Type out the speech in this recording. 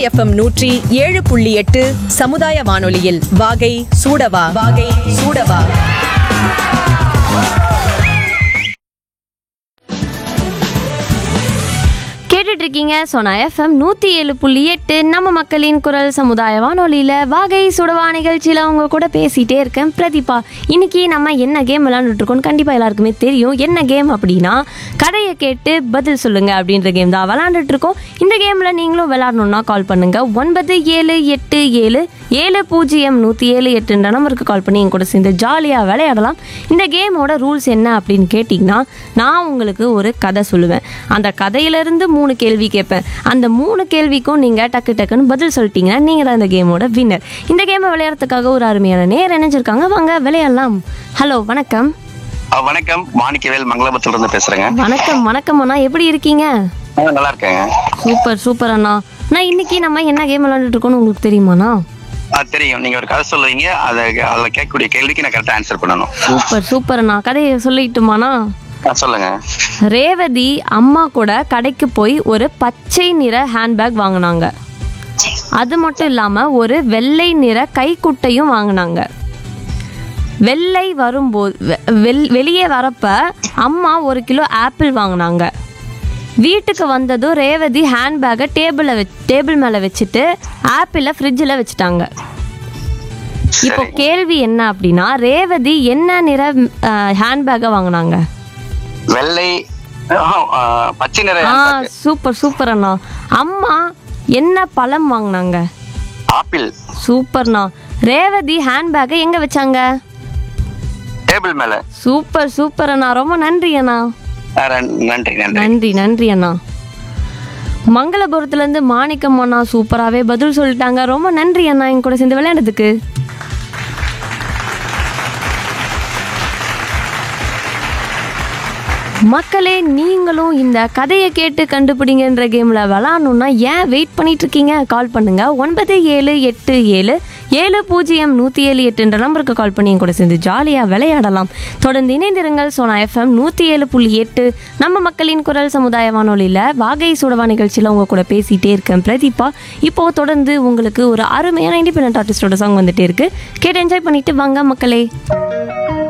FM நூற்றி ஏழு புள்ளி எட்டு சமுதாய வானொலியில் வாகை சூடவா வாகை சூடவா கேட்டுட்டு இருக்கீங்க சோனா எஃப்எம் நூற்றி ஏழு புள்ளி எட்டு நம்ம மக்களின் குரல் சமுதாய வானொலியில் வாகை சுடவா நிகழ்ச்சியில் அவங்க கூட பேசிகிட்டே இருக்கேன் பிரதீபா இன்னைக்கு நம்ம என்ன கேம் விளாண்டுட்டு இருக்கோம்னு கண்டிப்பாக எல்லாருக்குமே தெரியும் என்ன கேம் அப்படின்னா கதையை கேட்டு பதில் சொல்லுங்க அப்படின்ற கேம் தான் விளாண்டுட்டு இருக்கோம் இந்த கேமில் நீங்களும் விளாடணுன்னா கால் பண்ணுங்க ஒன்பது ஏழு எட்டு ஏழு ஏழு பூஜ்ஜியம் நூற்றி ஏழு எட்டுன்ற நம்பருக்கு கால் பண்ணி என் கூட சேர்ந்து ஜாலியாக விளையாடலாம் இந்த கேமோட ரூல்ஸ் என்ன அப்படின்னு கேட்டிங்கன்னா நான் உங்களுக்கு ஒரு கதை சொல்லுவேன் அந்த கதையிலேருந்து மூணு கேள்வி கேட்பேன் அந்த மூணு கேள்விக்கும் நீங்கள் டக்கு டக்குன்னு பதில் சொல்லிட்டீங்கன்னா நீங்கள் தான் இந்த கேமோட வின்னர் இந்த கேமை விளையாடுறதுக்காக ஒரு அருமையான நேர் இணைஞ்சிருக்காங்க வாங்க விளையாடலாம் ஹலோ வணக்கம் ஆ, வணக்கம் மாணிக்கவேல் மங்களபுரத்துல இருந்து பேசுறேங்க வணக்கம் வணக்கம் அண்ணா எப்படி இருக்கீங்க ஆ, நல்லா இருக்கேங்க சூப்பர் சூப்பர் அண்ணா நான் இன்னைக்கு நம்ம என்ன கேம் விளையாண்டுட்டு இருக்கோம்னு உங்களுக்கு தெரியுமாண்ணா ஆ, தெரியும் நீங்க ஒரு கதை சொல்லுவீங்க அதை அதில் கேட்கக்கூடிய கேள்விக்கு நான் கரெக்டாக ஆன்சர் பண்ணணும் சூப்பர் சூப்பர் அண்ணா கதையை சொல்லிட்டுமாண்ணா ஆ, சொல்லுங்க ரேவதி அம்மா கூட கடைக்கு போய் ஒரு பச்சை நிற ஹேண்ட்பேக் வாங்கினாங்க அது மட்டும் இல்லாமல் ஒரு வெள்ளை நிற கைக்குட்டையும் வாங்கினாங்க வெள்ளை வரும்போது வெ- வெள்- வெளியே வரப்ப அம்மா ஒரு கிலோ ஆப்பிள் வாங்கினாங்க வீட்டுக்கு வந்ததும் ரேவதி ஹேண்ட்பேக்கை டேபிளில் வச் டேபிள் மேலே வச்சுட்டு ஆப்பிளை ஃப்ரிட்ஜில் வச்சுட்டாங்க இப்போ சரி. கேள்வி என்ன அப்படின்னா ரேவதி என்ன நிற ஹேண்ட்பேக்கை வாங்கினாங்க வெள்ளை ஆ, ஆ, பச்சை நிற ஆ handbag. சூப்பர் சூப்பர் அண்ணா அம்மா என்ன பழம் வாங்கினாங்க ஆப்பிள் சூப்பர்ண்ணா ரேவதி ஹேண்ட்பேக்கை எங்க வச்சாங்க டேபிள் மேல சூப்பர் சூப்பர் அண்ணா ரொம்ப நன்றி அண்ணா ஆ, ரன்- நன்றி நன்றி நன்றி நன்றி அண்ணா மங்களபுரத்துலேருந்து மாணிக்கம் அண்ணா சூப்பராகவே பதில் சொல்லிட்டாங்க ரொம்ப நன்றி அண்ணா என் கூட சேர்ந்து விளையாடுறதுக்கு மக்களே நீங்களும் இந்த கதையை கேட்டு கண்டுபிடிங்கன்ற கேமில் விளாட்ணுன்னா ஏன் வெயிட் பண்ணிட்டு இருக்கீங்க கால் பண்ணுங்க ஒன்பது ஏழு எட்டு ஏழு ஏழு பூஜ்ஜியம் நூற்றி ஏழு எட்டுன்ற நம்பருக்கு கால் பண்ணி என் கூட சேர்ந்து ஜாலியாக விளையாடலாம் தொடர்ந்து இணைந்திருங்கள் சோனா எஃப்எம் நூற்றி ஏழு புள்ளி எட்டு நம்ம மக்களின் குரல் சமுதாய வானொலியில் வாகை சுடவா நிகழ்ச்சியில் உங்க கூட பேசிகிட்டே இருக்கேன் பிரதீபா இப்போ தொடர்ந்து உங்களுக்கு ஒரு அருமையான இண்டிபெண்ட் ஆர்டிஸ்டோட சாங் வந்துட்டே இருக்கு கேட்டு என்ஜாய் பண்ணிட்டு வாங்க மக்களே